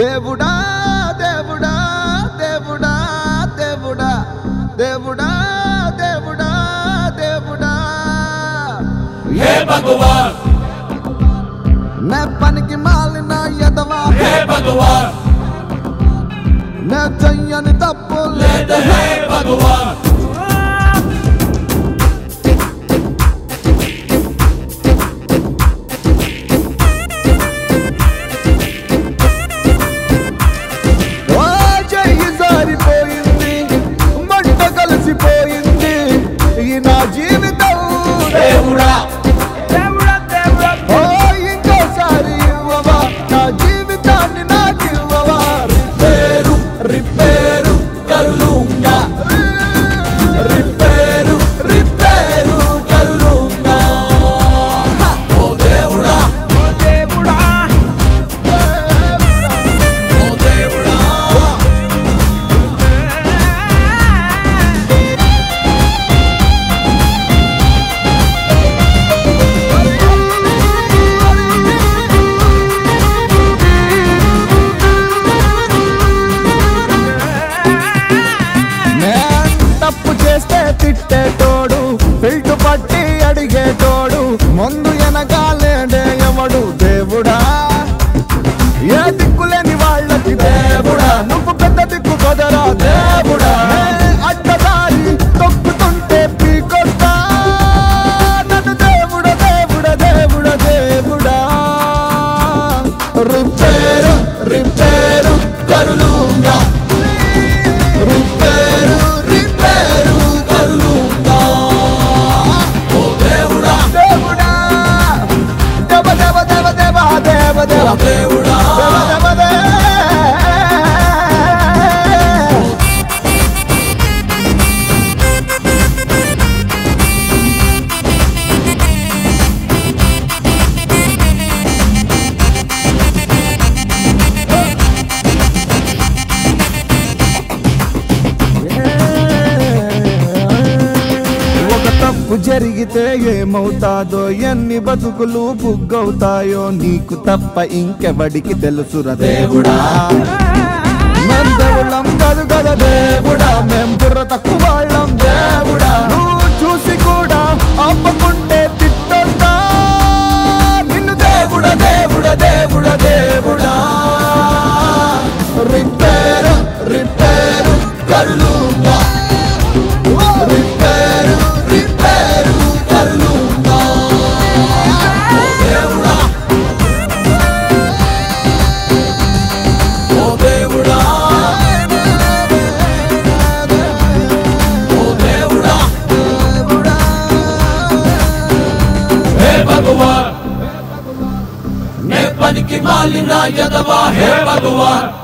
దేవుడా దేవుడా దేవుడా దేవుడా దేవుడా దేవుడా దేవుడా हे भगवान నే పనికి మాలిన ఎదవా हे भगवान నే చెయ్యని తప్పు लेत లేదు है भगवान ఓ చెయ్యి జారిపోయింది మంట కలిసిపోయింది ఈ నా జీవితం దేవుడా ఓ ఇంకోసారి ఇవ్వవా నా జీవితాన్ని నాకు ఇవ్వవా రిపేరు రిపేరు కరులుంగా రిపేరు రిపేరు కరులుంగా ఓ దేవుడా ఓ దేవుడా నేను తప్పు చేస్తే తిట్టేటోడు పిల్టు పట్టి అడిగేటోడు ముందు వెనకాలేడే ఎవడు దేవుడా ఏ దిక్కులేని వాళ్ళకి దేవుడా నువ్వు పెద్ద దిక్కు కదరా దేవుడా నే అడ్డదారి తొక్కుతుంటే పీకొస్తా నన్ను దేవుడ దేవుడ దేవుడ దేవుడా రిపేరు రిపేరు కరులుంగా రిపేరు రిపేరు కరులుంగా ఓ దేవుడా దేవుడా దేవ దేవ దేవ దేవ దేవ ఓ దేవ దేవుడా దేవ దేవ దేవ ఒక తప్పు జరిగితే ఏమవుతాదో ఎన్ని బతుకులు బుగ్గవుతాయో నీకు తప్ప ఇంకెవడికి తెలుసురా దేవుడా మేం దేవుళ్ళం కాదు కదా దేవుడా మేం బుర్ర తక్కువ వాళ్ళం దేవుడా నువ్వు చూసి కూడా ఆపకుంటే తిట్టొద్దా నిన్ను దేవుడా దేవుడా దేవుడా దేవుడా రిపేరు రిపేరు కరులుంగా రిపేరు రిపేరు కరులుంగా ఓ దేవుడా ఓ దేవుడా ఓ దేవుడా హే భగవాన్ నే పనికి మాలిన యదవా హే భగవాన్